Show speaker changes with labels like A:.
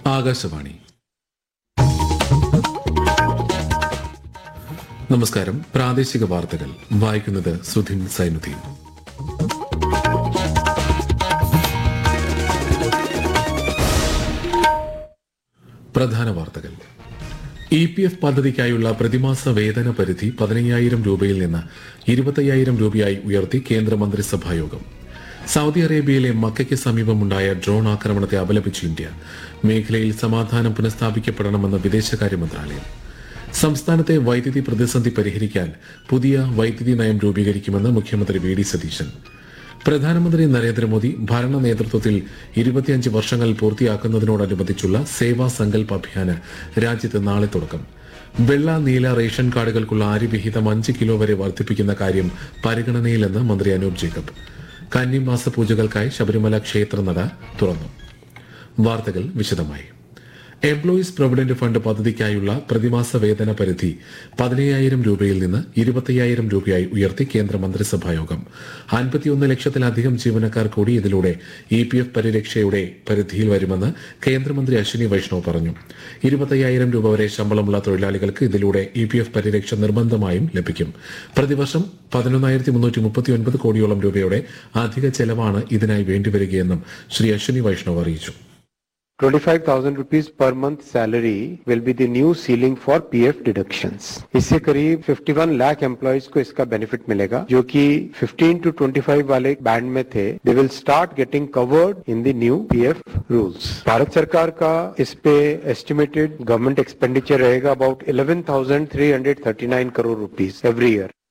A: ആകാശവാണി നമസ്കാരം പ്രാദേശിക വാർത്തകൾ വായിക്കുന്നത് സുധിൻ സൈനുദ്ദീൻ പ്രധാന വാർത്തകൾ ഇ പി എഫ് പദ്ധതിക്കായുള്ള പ്രതിമാസ വേതന പരിധി പതിനയ്യായിരം രൂപയിൽ നിന്ന് ഇരുപത്തയ്യായിരം രൂപയായി ഉയർത്തി കേന്ദ്രമന്ത്രിസഭാ യോഗം സൗദി അറേബ്യയിലെ മക്കയ്ക്ക് സമീപമുണ്ടായ ഡ്രോൺ ആക്രമണത്തെ അപലപിച്ച് ഇന്ത്യ മേഖലയിൽ സമാധാനം പുനഃസ്ഥാപിക്കപ്പെടണമെന്ന് വിദേശകാര്യ മന്ത്രാലയം സംസ്ഥാനത്തെ വൈദ്യുതി പ്രതിസന്ധി പരിഹരിക്കാൻ പുതിയ വൈദ്യുതി നയം രൂപീകരിക്കുമെന്ന് മുഖ്യമന്ത്രി വി ഡി സതീശൻ പ്രധാനമന്ത്രി നരേന്ദ്രമോദി ഭരണ നേതൃത്വത്തിൽ ഇരുപത്തിയഞ്ച് വർഷങ്ങൾ പൂർത്തിയാക്കുന്നതിനോടനുബന്ധിച്ചുള്ള സേവാ സങ്കൽപ് അഭിയാന് രാജ്യത്ത് നാളെ തുടക്കം വെള്ള നീല റേഷൻ കാർഡുകൾക്കുള്ള ആര്യവിഹിതം അഞ്ച് കിലോ വരെ വർദ്ധിപ്പിക്കുന്ന കാര്യം പരിഗണനയിലെന്ന് മന്ത്രി അനൂപ് ജേക്കബ് കന്നിമാസ പൂജകൾക്കായി ശബരിമല ക്ഷേത്രനട തുറന്നു വാർത്തകൾ വിശദമായി എംപ്ലോയീസ് പ്രൊവിഡന്റ് ഫണ്ട് പദ്ധതിക്കായുള്ള പ്രതിമാസ വേതന പരിധി പതിനയ്യായിരം രൂപയിൽ നിന്ന് ഇരുപത്തയ്യായിരം രൂപയായി ഉയർത്തി കേന്ദ്ര മന്ത്രിസഭാ യോഗം അൻപത്തിയൊന്ന് ലക്ഷത്തിലധികം ജീവനക്കാർ കൂടി ഇതിലൂടെ ഇ പി എഫ് പരിരക്ഷയുടെ പരിധിയിൽ വരുമെന്ന് കേന്ദ്രമന്ത്രി അശ്വിനി വൈഷ്ണവ് പറഞ്ഞു ഇരുപത്തയ്യായിരം രൂപ വരെ ശമ്പളമുള്ള തൊഴിലാളികൾക്ക് ഇതിലൂടെ ഇ പി എഫ് പരിരക്ഷ നിർബന്ധമായും ലഭിക്കും പ്രതിവർഷം പതിനൊന്നായിരത്തി മുന്നൂറ്റി മുപ്പത്തിയൊൻപത് കോടിയോളം രൂപയുടെ അധിക ചെലവാണ് ഇതിനായി വേണ്ടിവരികയെന്നും ശ്രീ അശ്വിനി വൈഷ്ണവ് അറിയിച്ചു
B: 25,000 rupees per month salary will be the new ceiling for PF deductions. इससे करीब 51 लाख एम्प्लॉयज को इसका बेनिफिट मिलेगा जो कि 15 टू 25 वाले बैंड में थे they will start getting covered in the new PF rules Bharat सरकार का इस पे एस्टिमेटेड गवर्नमेंट एक्सपेंडिचर रहेगा about 11,339 crore rupees every year